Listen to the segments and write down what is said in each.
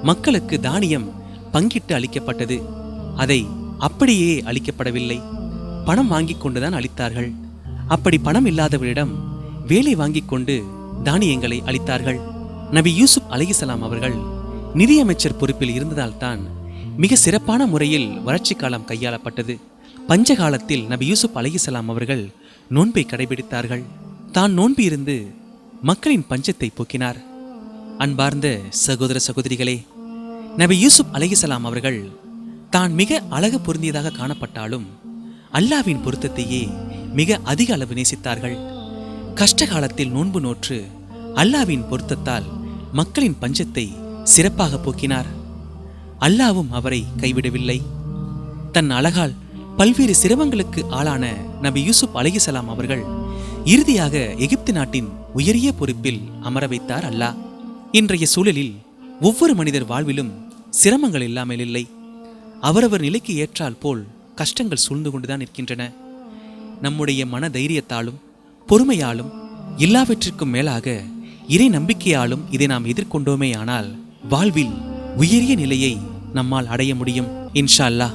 மக்களுக்கு தானியம் பங்கிட்டு அளிக்கப்பட்டது அதை அப்படியே அளிக்கப்படவில்லை பணம் வாங்கிக் கொண்டுதான் அளித்தார்கள் அப்படி பணம் இல்லாதவரிடம் வேலை வாங்கிக் கொண்டு தானியங்களை அளித்தார்கள் நபி யூசுப் அலைஹிசலாம் அவர்கள் நிதியமைச்சர் பொறுப்பில் இருந்ததால்தான் மிக சிறப்பான முறையில் வறட்சி காலம் கையாளப்பட்டது பஞ்ச காலத்தில் நபி யூசுப் அலைஹிசலாம் அவர்கள் நோன்பை கடைபிடித்தார்கள் தான் நோன்பு இருந்து மக்களின் பஞ்சத்தை போக்கினார் அன்பார்ந்த சகோதர சகோதரிகளே நபி யூசுப் அலைஹிசலாம் அவர்கள் தான் மிக அழகு பொருந்தியதாக காணப்பட்டாலும் அல்லாவின் பொருத்தத்தையே மிக அதிக அளவு நேசித்தார்கள் கஷ்ட காலத்தில் நோன்பு நோற்று அல்லாவின் பொருத்தத்தால் மக்களின் பஞ்சத்தை சிறப்பாக போக்கினார் அல்லாவும் அவரை கைவிடவில்லை தன் அழகால் பல்வேறு சிரமங்களுக்கு ஆளான நபி யூசுப் அலைஹிசலாம் அவர்கள் இறுதியாக எகிப்து நாட்டின் உயரிய பொறுப்பில் அமர வைத்தார் அல்லாஹ் இன்றைய சூழலில் ஒவ்வொரு மனிதர் வாழ்விலும் சிரமங்கள் இல்லாமல் இல்லை அவரவர் நிலைக்கு ஏற்றால் போல் கஷ்டங்கள் சூழ்ந்து கொண்டுதான் இருக்கின்றன நம்முடைய மன தைரியத்தாலும் பொறுமையாலும் எல்லாவற்றிற்கும் மேலாக இறை நம்பிக்கையாலும் இதை நாம் எதிர்கொண்டோமே ஆனால் வாழ்வில் உயரிய நிலையை நம்மால் அடைய முடியும் இன்ஷா அல்லாஹ்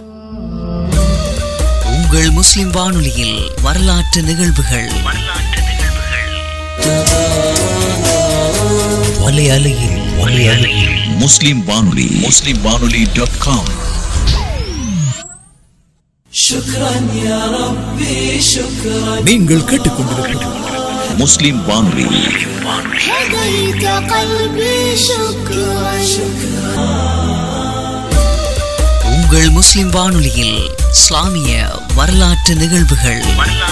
உங்கள் முஸ்லிம் வானொலியில் வரலாற்று நிகழ்வுகள் வலையலையில் வலையலையில் முஸ்லிம் வானொலி முஸ்லிம் வானொலி டாட் காம் நீங்கள் கேட்டுக்கொண்டிருப்பது முஸ்லிம் வானொலி هديت قلبي شكرا உங்கள் முஸ்லிம் வானொலியில் இஸ்லாமிய வரலாற்று நிகழ்வுகள்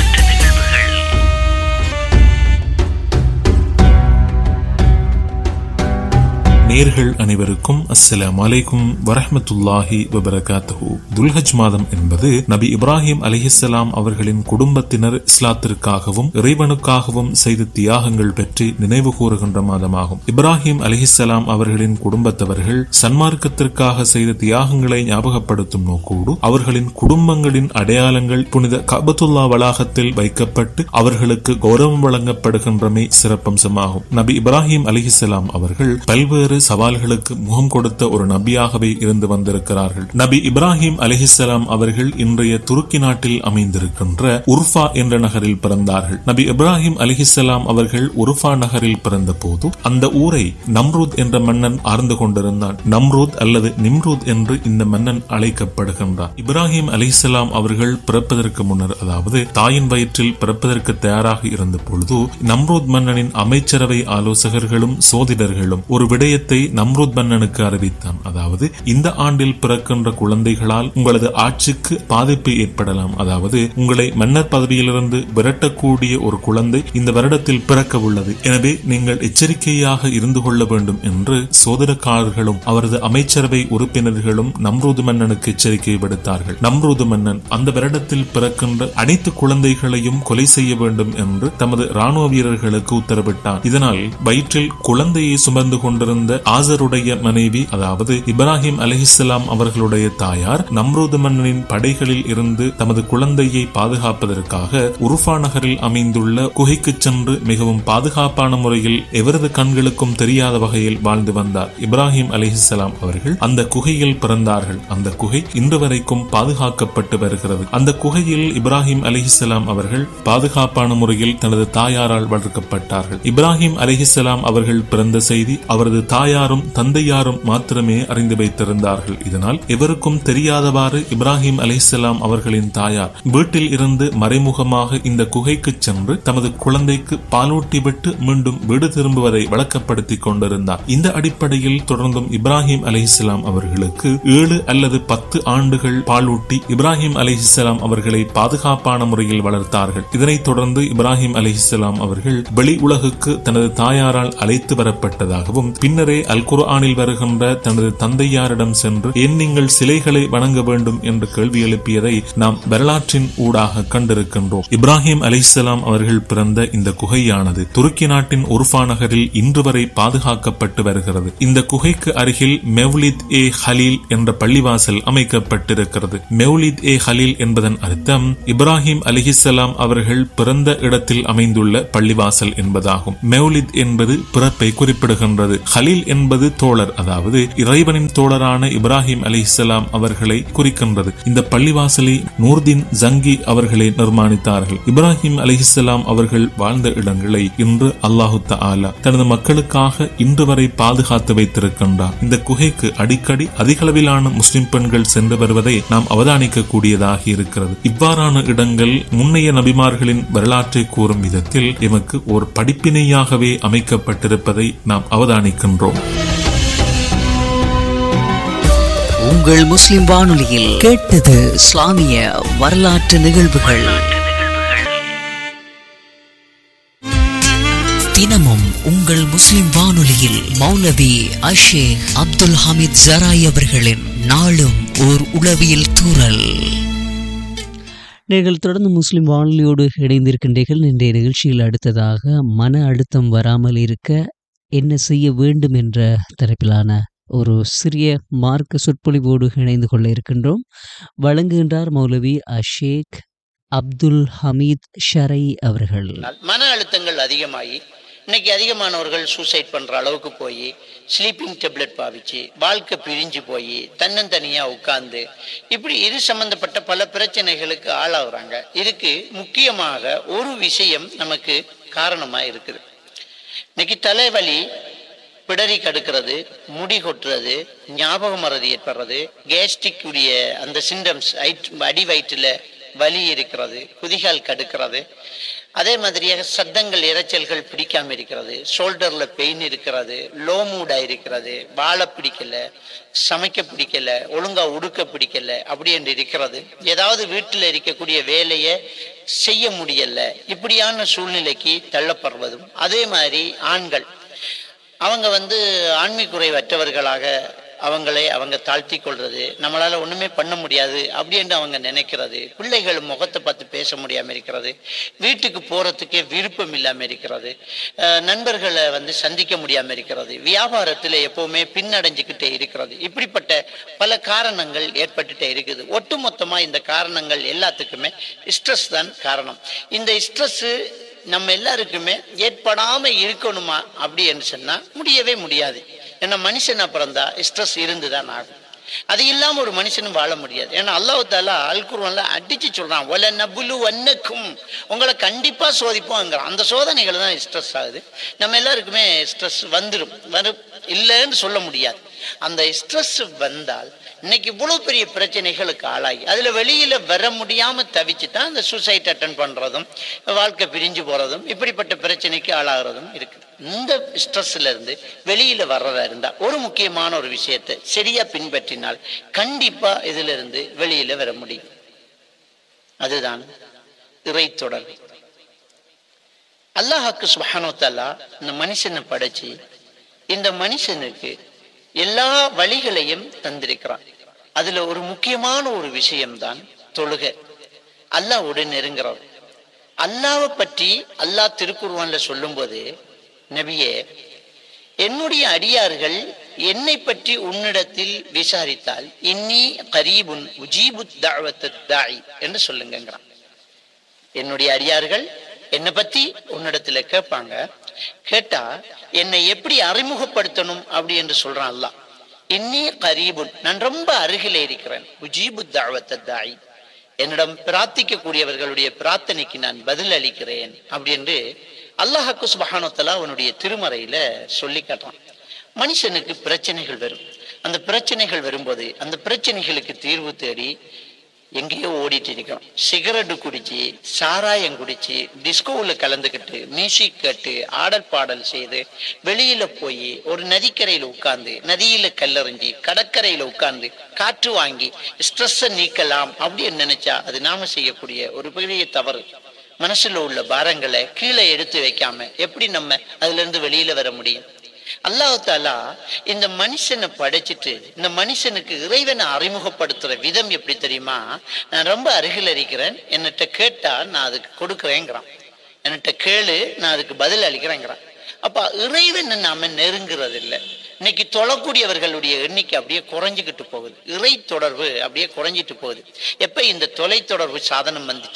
நேர்கள் அனைவருக்கும் அஸ்ஸலாமு அலைக்கும் வரஹ்மத்துல்லாஹி வபரகாத்துஹு துல்ஹஜ் மாதம் என்பது நபி இப்ராஹிம் அலிஹிஸ்ஸலாம் அவர்களின் குடும்பத்தினர் இஸ்லாத்திற்காகவும் இறைவனுக்காகவும் செய்த தியாகங்கள் பற்றி நினைவு கூறுகின்ற மாதமாகும் இப்ராஹிம் அலிஹிஸ்ஸலாம் அவர்களின் குடும்பத்தவர்கள் சன்மார்க்கத்திற்காக செய்த தியாகங்களை ஞாபகப்படுத்தும் நோக்கோடு அவர்களின் குடும்பங்களின் அடையாளங்கள் புனித கபத்துல்லா வளாகத்தில் வைக்கப்பட்டு அவர்களுக்கு கௌரவம் வழங்கப்படுகின்றமை சிறப்பம்சமாகும் நபி இப்ராஹிம் அலிஹிஸ்ஸலாம் அவர்கள் பல்வேறு சவால்களுக்கு முகம் கொடுத்த ஒரு நபியாகவே இருந்து வந்திருக்கிறார்கள் நபி இப்ராஹிம் அலிஹிஸ்ஸலாம் அவர்கள் இன்றைய துருக்கி நாட்டில் அமைந்திருக்கின்ற உர்ஃபா என்ற நகரில் பிறந்தார்கள் நபி இப்ராஹிம் அலிஹிஸ்ஸலாம் அவர்கள் உர்ஃபா நகரில் பிறந்த போது அந்த ஊரை நம்ரூத் என்ற மன்னன் ஆர்ந்து கொண்டிருந்தான் நம்ரூத் அல்லது நிம்ரூத் என்று இந்த மன்னன் அழைக்கப்படுகின்றார் இப்ராஹிம் அலிஹிஸ்ஸலாம் அவர்கள் பிறப்பதற்கு முன்னர் அதாவது தாயின் வயிற்றில் பிறப்பதற்கு தயாராக இருந்த பொழுது நம்ரூத் மன்னனின் அமைச்சரவை ஆலோசகர்களும் சோதிடர்களும் ஒரு விடயத்தை நம்ரூத் மன்னனுக்கு அறிவித்தான் அதாவது இந்த ஆண்டில் பிறக்கின்ற குழந்தைகளால் உங்களது ஆட்சிக்கு பாதிப்பு ஏற்படலாம் அதாவது உங்களை மன்னர் பதவியிலிருந்து விரட்டக்கூடிய ஒரு குழந்தை இந்த வருடத்தில் பிறக்க உள்ளது எனவே நீங்கள் எச்சரிக்கையாக இருந்து கொள்ள வேண்டும் என்று சோதனக்காரர்களும் அவரது அமைச்சரவை உறுப்பினர்களும் நம்ரூது மன்னனுக்கு எச்சரிக்கை விடுத்தார்கள் நம்ரூது மன்னன் அந்த வருடத்தில் பிறக்கின்ற அனைத்து குழந்தைகளையும் கொலை செய்ய வேண்டும் என்று தமது ராணுவ வீரர்களுக்கு உத்தரவிட்டார் இதனால் வயிற்றில் குழந்தையை சுமந்து கொண்டிருந்த ஆசருடைய மனைவி அதாவது இப்ராஹிம் அலிஹிஸ்லாம் அவர்களுடைய தாயார் நம்ரூது மன்னனின் படைகளில் இருந்து தமது குழந்தையை பாதுகாப்பதற்காக உருஃபா நகரில் அமைந்துள்ள குகைக்கு சென்று மிகவும் பாதுகாப்பான முறையில் எவரது கண்களுக்கும் தெரியாத வகையில் வாழ்ந்து வந்தார் இப்ராஹிம் அலிஹிஸ்லாம் அவர்கள் அந்த குகையில் பிறந்தார்கள் அந்த குகை இன்று வரைக்கும் பாதுகாக்கப்பட்டு வருகிறது அந்த குகையில் இப்ராஹிம் அலிஹிஸ்லாம் அவர்கள் பாதுகாப்பான முறையில் தனது தாயாரால் வளர்க்கப்பட்டார்கள் இப்ராஹிம் அலிஹிஸ்லாம் அவர்கள் பிறந்த செய்தி அவரது தாயாரும் தந்தையாரும் மாத்திரமே அறிந்து வைத்திருந்தார்கள் இதனால் எவருக்கும் தெரியாதவாறு இப்ராஹிம் அலிஹிஸ்லாம் அவர்களின் தாயார் வீட்டில் இருந்து மறைமுகமாக இந்த குகைக்கு சென்று தமது குழந்தைக்கு பாலூட்டி விட்டு மீண்டும் வீடு திரும்புவதை வழக்கப்படுத்திக் கொண்டிருந்தார் இந்த அடிப்படையில் தொடர்ந்தும் இப்ராஹிம் அலிஹிஸ்லாம் அவர்களுக்கு ஏழு அல்லது பத்து ஆண்டுகள் பாலூட்டி இப்ராஹிம் அலிஹிஸ்லாம் அவர்களை பாதுகாப்பான முறையில் வளர்த்தார்கள் இதனைத் தொடர்ந்து இப்ராஹிம் அலிஹிஸ்லாம் அவர்கள் வெளி உலகுக்கு தனது தாயாரால் அழைத்து வரப்பட்டதாகவும் பின்னரே அல் குர்ஆனில் வருகின்ற தனது தந்தையாரிடம் சென்று ஏன் நீங்கள் சிலைகளை வணங்க வேண்டும் என்று கேள்வி எழுப்பியதை நாம் வரலாற்றின் ஊடாக கண்டிருக்கின்றோம் இப்ராஹிம் அலிஹிஸ்லாம் அவர்கள் பிறந்த இந்த குகையானது துருக்கி நாட்டின் உர்ஃபா நகரில் இன்று வரை பாதுகாக்கப்பட்டு வருகிறது இந்த குகைக்கு அருகில் மெவ்லித் ஏ ஹலீல் என்ற பள்ளிவாசல் அமைக்கப்பட்டிருக்கிறது மெவ்லித் ஏ ஹலீல் என்பதன் அர்த்தம் இப்ராஹிம் அலிஹிசலாம் அவர்கள் பிறந்த இடத்தில் அமைந்துள்ள பள்ளிவாசல் என்பதாகும் மெவ்லித் என்பது பிறப்பை குறிப்பிடுகின்றது ஹலீல் என்பது தோழர் அதாவது இறைவனின் தோழரான இப்ராஹிம் அலிஹிஸ்ஸலாம் அவர்களை குறிக்கின்றது இந்த பள்ளிவாசலை நூர்தீன் ஜங்கி அவர்களை நிர்மாணித்தார்கள் இப்ராஹிம் அலிஹிஸ்ஸலாம் அவர்கள் வாழ்ந்த இடங்களை இன்று அல்லாஹு தஆலா தனது மக்களுக்காக இன்று வரை பாதுகாத்து வைத்திருக்கின்றார் இந்த குகைக்கு அடிக்கடி அதிகளவிலான முஸ்லிம் பெண்கள் சென்று வருவதை நாம் அவதானிக்க கூடியதாக இருக்கிறது இவ்வாறான இடங்கள் முன்னைய நபிமார்களின் வரலாற்றை கூறும் விதத்தில் எமக்கு ஒரு படிப்பினையாகவே அமைக்கப்பட்டிருப்பதை நாம் அவதானிக்கின்றோம் உங்கள் முஸ்லிம் வானொலியில் கேட்டது இஸ்லாமிய வரலாற்று நிகழ்வுகள் தினமும் உங்கள் முஸ்லிம் வானொலியில் மௌலவி அஷேக் அப்துல் ஹமீத் ஜராய் அவர்களின் நாளும் ஓர் உளவியல் தூறல் நீங்கள் தொடர்ந்து முஸ்லிம் வானொலியோடு இணைந்திருக்கின்றீர்கள் இன்றைய நிகழ்ச்சியில் அடுத்ததாக மன அழுத்தம் வராமல் இருக்க என்ன செய்ய வேண்டும் என்ற தலைப்பிலான ஒரு சிறிய மார்க்க சொற்பொழிவோடு இணைந்து கொள்ள இருக்கின்றோம் வழங்குகின்றார் மௌலவி அஷேக் அப்துல் ஹமீத் ஷரை அவர்கள் மன அழுத்தங்கள் அதிகமாகி இன்னைக்கு அதிகமானவர்கள் சூசைட் பண்ற அளவுக்கு போய் ஸ்லீப்பிங் டெப்லெட் பாவிச்சு வாழ்க்கை பிரிஞ்சு போய் தன்னந்தனியா உட்கார்ந்து இப்படி இது சம்பந்தப்பட்ட பல பிரச்சனைகளுக்கு ஆளாகுறாங்க இதுக்கு முக்கியமாக ஒரு விஷயம் நமக்கு காரணமா இருக்குது இன்னைக்கு தலைவலி பிடரி கடுக்கிறது முடி கொட்டுறது ஞாபக மறதி ஏற்படுறது கேஸ்ட்ரிக் உடைய அந்த சிம்டம்ஸ் அடி வயிற்றுல வலி இருக்கிறது குதிகால் கடுக்கிறது அதே மாதிரியாக சத்தங்கள் இரைச்சல்கள் பிடிக்காம இருக்கிறது ஷோல்டர்ல பெயின் இருக்கிறது லோ மூடா இருக்கிறது வாழ பிடிக்கல சமைக்க பிடிக்கல ஒழுங்கா உடுக்க பிடிக்கல அப்படி என்று இருக்கிறது ஏதாவது வீட்டில் இருக்கக்கூடிய வேலையை செய்ய முடியல இப்படியான சூழ்நிலைக்கு தள்ளப்படுவதும் அதே மாதிரி ஆண்கள் அவங்க வந்து ஆண்மை குறைவற்றவர்களாக அவங்களை அவங்க தாழ்த்தி கொள்றது நம்மளால ஒண்ணுமே பண்ண முடியாது அப்படின்னு அவங்க நினைக்கிறது பிள்ளைகள் முகத்தை பார்த்து பேச முடியாம இருக்கிறது வீட்டுக்கு போறதுக்கே விருப்பம் இல்லாம இருக்கிறது அஹ் நண்பர்களை வந்து சந்திக்க முடியாம இருக்கிறது வியாபாரத்துல எப்பவுமே பின்னடைஞ்சுக்கிட்டே இருக்கிறது இப்படிப்பட்ட பல காரணங்கள் ஏற்பட்டுட்டே இருக்குது ஒட்டுமொத்தமா இந்த காரணங்கள் எல்லாத்துக்குமே ஸ்ட்ரெஸ் தான் காரணம் இந்த ஸ்ட்ரெஸ் நம்ம எல்லாருக்குமே ஏற்படாம இருக்கணுமா அப்படின்னு சொன்னா முடியவே முடியாது ஏன்னா மனுஷனா பிறந்தா ஸ்ட்ரெஸ் இருந்துதான் ஆகும் அது இல்லாம ஒரு மனுஷனும் வாழ முடியாது ஏன்னா அல்லாஹ் தாலா அல்குர்வான்ல அடிச்சு சொல்றான் ஒல நபுலு வன்னக்கும் உங்களை கண்டிப்பா சோதிப்போங்கிறான் அந்த சோதனைகள் தான் ஸ்ட்ரெஸ் ஆகுது நம்ம எல்லாருக்குமே ஸ்ட்ரெஸ் வந்துடும் வரும் இல்லைன்னு சொல்ல முடியாது அந்த ஸ்ட்ரெஸ் வந்தால் இன்னைக்கு இவ்வளவு பெரிய பிரச்சனைகளுக்கு ஆளாகி அதுல வெளியில வர முடியாம தவிச்சு தான் இந்த சூசைட் அட்டன் பண்றதும் வாழ்க்கை பிரிஞ்சு போறதும் இப்படிப்பட்ட பிரச்சனைக்கு ஆளாகிறதும் இருக்குது இந்த ஸ்ட்ரெஸ்ல இருந்து வெளியில வர்றதா இருந்தா ஒரு முக்கியமான ஒரு விஷயத்தை சரியா பின்பற்றினால் கண்டிப்பா இதுல இருந்து வெளியில வர முடியும் அதுதான் இறை தொடர்பு அல்லாஹாக்கு சுபஹானோ தஆலா இந்த மனுஷனை படைச்சு இந்த மனுஷனுக்கு எல்லா வழிகளையும் தந்திருக்கிறான் அதுல ஒரு முக்கியமான ஒரு விஷயம்தான் தொழுகை அல்லாஹ்வோடு நெருங்குறோம் அல்லாவை பற்றி அல்லாஹ் திருக்குர்வான்ல சொல்லும்போது நபியே என்னுடைய அடியார்கள் என்னை பற்றி உன்னிடத்தில் விசாரித்தால் இன்னி கரீபுன் உஜீபு தாய் என்று சொல்லுங்கிறான் என்னுடைய அடியார்கள் என்னை பத்தி உன்னிடத்துல கேட்பாங்க கேட்டா என்னை எப்படி அறிமுகப்படுத்தணும் அப்படி என்று சொல்றான் அல்லாஹ் இன்னி கரீபுன் நான் ரொம்ப அருகிலே இருக்கிறேன் உஜீபு தாவத்த தாய் என்னிடம் பிரார்த்திக்க கூடியவர்களுடைய பிரார்த்தனைக்கு நான் பதில் அளிக்கிறேன் அப்படி என்று அல்லாஹாக்கு சுபஹானத்தலா அவனுடைய திருமறையில சொல்லி காட்டுறான் மனுஷனுக்கு பிரச்சனைகள் வரும் அந்த பிரச்சனைகள் வரும்போது அந்த பிரச்சனைகளுக்கு தீர்வு தேடி எங்கேயோ ஓடிட்டு இருக்கோம் சிகரெட்டு குடிச்சு சாராயம் குடிச்சு டிஸ்கோவில் கலந்துக்கிட்டு மியூசிக் கேட்டு ஆடல் பாடல் செய்து வெளியில போய் ஒரு நதிக்கரையில உட்கார்ந்து நதியில கல்லறிஞ்சி கடற்கரையில உட்கார்ந்து காற்று வாங்கி ஸ்ட்ரெஸ்ஸை நீக்கலாம் அப்படின்னு நினைச்சா அது நாம செய்யக்கூடிய ஒரு பெரிய தவறு மனசுல உள்ள பாரங்களை கீழே எடுத்து வைக்காம எப்படி நம்ம அதுல இருந்து வெளியில வர முடியும் அல்லாஹ் தாலா இந்த மனுஷனை படைச்சிட்டு இந்த மனுஷனுக்கு இறைவனை அறிமுகப்படுத்துற விதம் எப்படி தெரியுமா நான் ரொம்ப அருகில் இருக்கிறேன் என்னட்ட கேட்டா நான் அதுக்கு கொடுக்குறேங்கிறான் என்கிட்ட கேளு நான் அதுக்கு பதில் அளிக்கிறேங்கிறான் அப்ப இறைவனை நாம நெருங்குறது இல்லை இன்னைக்கு தொழக்கூடியவர்களுடைய எண்ணிக்கை அப்படியே குறைஞ்சிக்கிட்டு போகுது இறை தொடர்பு அப்படியே குறைஞ்சிட்டு போகுது எப்ப இந்த தொலைத்தொடர்பு சாதனம் வந்துச்சோ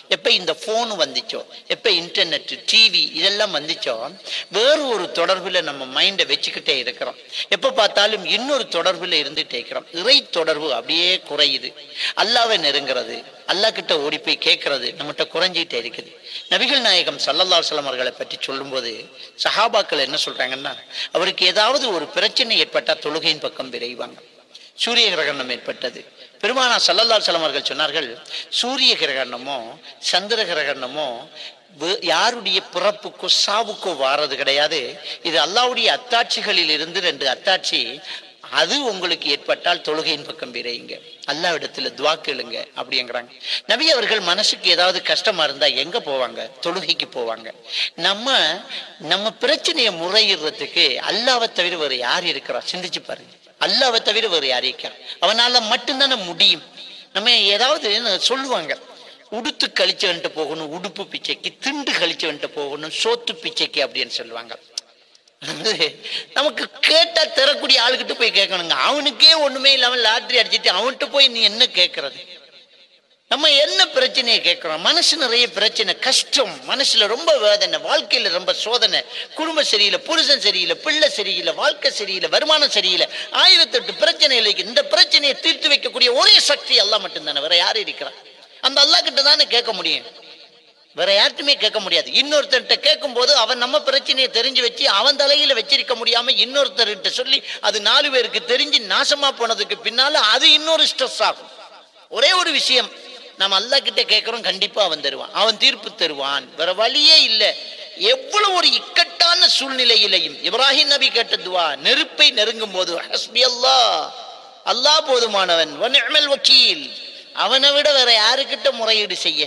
எப்ப இந்த போன் வந்துச்சோ எப்ப இன்டர்நெட் டிவி இதெல்லாம் வந்துச்சோ வேறு ஒரு தொடர்புல நம்ம மைண்டை வச்சுக்கிட்டே இருக்கிறோம் எப்ப பார்த்தாலும் இன்னொரு தொடர்புல இருந்துட்டே இருக்கிறோம் இறை தொடர்பு அப்படியே குறையுது அல்லாவை நெருங்கிறது அல்லா கிட்ட ஓடி போய் கேட்கறது நம்மகிட்ட குறைஞ்சிட்டே இருக்குது நபிகள் நாயகம் சல்லல்லா அலுவலம் அவர்களை பற்றி சொல்லும்போது சஹாபாக்கள் என்ன சொல்றாங்கன்னா அவருக்கு ஏதாவது ஒரு பிரச்சனை ஏற்பட்டா தொழுகையின் பக்கம் விரைவாங்க சூரிய கிரகணம் ஏற்பட்டது பெருமானா சல்லல்லா அலுவலம் அவர்கள் சொன்னார்கள் சூரிய கிரகணமோ சந்திர கிரகணமோ வே- யாருடைய பிறப்புக்கோ சாவுக்கோ வாரது கிடையாது இது அல்லாவுடைய அத்தாட்சிகளில் இருந்து ரெண்டு அத்தாட்சி அது உங்களுக்கு ஏற்பட்டால் தொழுகையின் பக்கம் விரையுங்க அல்லாவிடத்துல துவா கேளுங்க அப்படிங்கிறாங்க நபி அவர்கள் மனசுக்கு ஏதாவது கஷ்டமா இருந்தா எங்க போவாங்க தொழுகைக்கு போவாங்க நம்ம நம்ம பிரச்சனையை முறையிடுறதுக்கு அல்லாவை தவிர வேற யார் இருக்கிறா சிந்திச்சு பாருங்க அல்லாவை தவிர வேற யார் இருக்கிறா அவனால மட்டும்தானே முடியும் நம்ம ஏதாவது சொல்லுவாங்க உடுத்து கழிச்சவன்ட்டு போகணும் உடுப்பு பிச்சைக்கு திண்டு கழிச்சவன்ட்டு போகணும் சோத்து பிச்சைக்கு அப்படின்னு சொல்லுவாங்க அது நமக்கு கேட்டா தரக்கூடிய ஆளுகிட்ட போய் கேட்கணுங்க அவனுக்கே ஒண்ணுமே இல்லாம லாட்டரி அடிச்சிட்டு அவன்கிட்ட போய் நீ என்ன கேட்கறது நம்ம என்ன பிரச்சனையை கேட்கிறோம் மனசு நிறைய பிரச்சனை கஷ்டம் மனசுல ரொம்ப வேதனை வாழ்க்கையில ரொம்ப சோதனை குடும்பம் சரியில்லை புருஷன் சரியில்லை பிள்ளை சரியில்லை வாழ்க்கை சரியில்லை வருமானம் சரியில்லை ஆயிரத்தெட்டு பிரச்சனைகள் இருக்கு இந்த பிரச்சனையை தீர்த்து வைக்கக்கூடிய ஒரே சக்தி அல்லாஹ் மட்டும்தானே வேற யாரு இருக்கிறா அந்த அல்லாஹ் கிட்ட தானே கேட்க முடியும் வேற யார்ட்டுமே கேட்க முடியாது இன்னொருத்தர்கிட்ட கேட்கும் போது அவன் நம்ம பிரச்சனையை தெரிஞ்சு வச்சு அவன் தலையில வச்சிருக்க முடியாம இன்னொருத்தர்கிட்ட சொல்லி அது நாலு பேருக்கு தெரிஞ்சு நாசமா போனதுக்கு பின்னால அது இன்னொரு ஸ்ட்ரெஸ் ஆகும் ஒரே ஒரு விஷயம் நம்ம அல்லா கிட்ட கேட்கிறோம் கண்டிப்பா அவன் தருவான் அவன் தீர்ப்பு தருவான் வேற வழியே இல்லை எவ்வளவு ஒரு இக்கட்டான சூழ்நிலையிலையும் இப்ராஹிம் நபி கேட்ட துவா நெருப்பை நெருங்கும் போது ஹஸ்பி அல்லாஹ் அல்லாஹ் போதுமானவன் வ நிஅமல் வக்கீல் அவனை விட வேற யாருக்கிட்ட முறையீடு செய்ய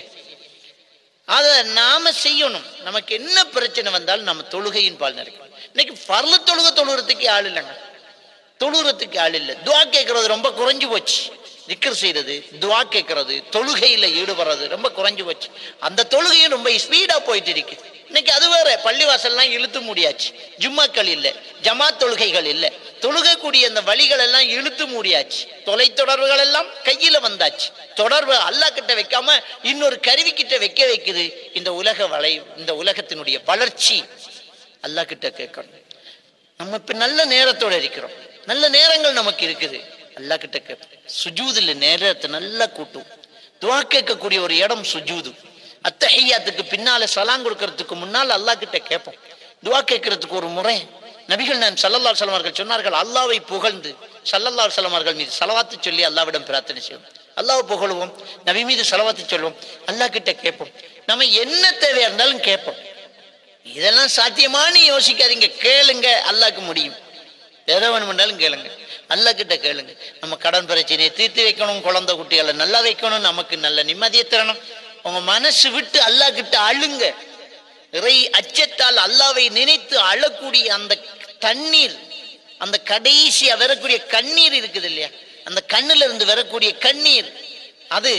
அதை நாம செய்யணும் நமக்கு என்ன பிரச்சனை வந்தாலும் நம்ம தொழுகையின் பால் நடக்கணும் இன்னைக்கு பரல தொழுகை தொழுகிறதுக்கு ஆள் இல்லைங்க தொழுகிறதுக்கு ஆள் இல்லை துவா கேட்கறது ரொம்ப குறைஞ்சு போச்சு திக்கர் செய்யறது துவா கேட்கறது தொழுகையில ஈடுபடுறது ரொம்ப குறைஞ்சு போச்சு அந்த தொழுகையும் ரொம்ப ஸ்பீடா போயிட்டு இருக்கு இன்னைக்கு அது வேற பள்ளிவாசல்லாம் இழுத்து முடியாச்சு ஜும்மாக்கள் இல்லை ஜமாத் தொழுகைகள் இல்லை தொழுகக்கூடிய அந்த வழிகள் எல்லாம் இழுத்து மூடியாச்சு தொலைத்தொடர்புகள் எல்லாம் கையில வந்தாச்சு தொடர்பு அல்லாஹ் கிட்ட வைக்காம இன்னொரு கருவி கிட்ட வைக்க வைக்குது இந்த உலக வளை இந்த உலகத்தினுடைய வளர்ச்சி அல்லாஹ் கிட்ட கேட்கணும் நம்ம இப்ப நல்ல நேரத்தோட இருக்கிறோம் நல்ல நேரங்கள் நமக்கு இருக்குது அல்லாஹ் கிட்ட கேட்போம் சுஜூதுல நேரத்தை நல்லா கூட்டும் துவா கேட்கக்கூடிய ஒரு இடம் சுஜூது அத்தஹியாத்துக்கு பின்னால சலாங் கொடுக்கறதுக்கு முன்னால் அல்லாஹ் கிட்ட கேட்போம் துவா கேட்கறதுக்கு ஒரு முறை நபிகள் நான் சல்லல்லா அலுவலம் அவர்கள் சொன்னார்கள் அல்லாவை புகழ்ந்து சல்லல்லா அலுவலம் அவர்கள் மீது சலவாத்து சொல்லி அல்லாவிடம் பிரார்த்தனை செய்வோம் அல்லாவை புகழுவோம் நபி மீது சலவாத்து சொல்லுவோம் அல்லாஹ் கிட்ட கேட்போம் நம்ம என்ன தேவையா இருந்தாலும் கேட்போம் இதெல்லாம் சாத்தியமானு யோசிக்காதீங்க கேளுங்க அல்லாஹ்க்கு முடியும் எதை வேணுமென்றாலும் கேளுங்க அல்லாஹ் கிட்ட கேளுங்க நம்ம கடன் பிரச்சனையை தீர்த்து வைக்கணும் குழந்தை குட்டிகளை நல்லா வைக்கணும் நமக்கு நல்ல நிம்மதியை தரணும் உங்க மனசு விட்டு அல்லாஹ் கிட்ட அழுங்க இறை அச்சத்தால் அல்லாவை நினைத்து அழக்கூடிய அந்த தண்ணீர் அந்த கடைசியா வரக்கூடிய கண்ணீர் இருக்குது இல்லையா அந்த கண்ணுல இருந்து வரக்கூடிய கண்ணீர் அது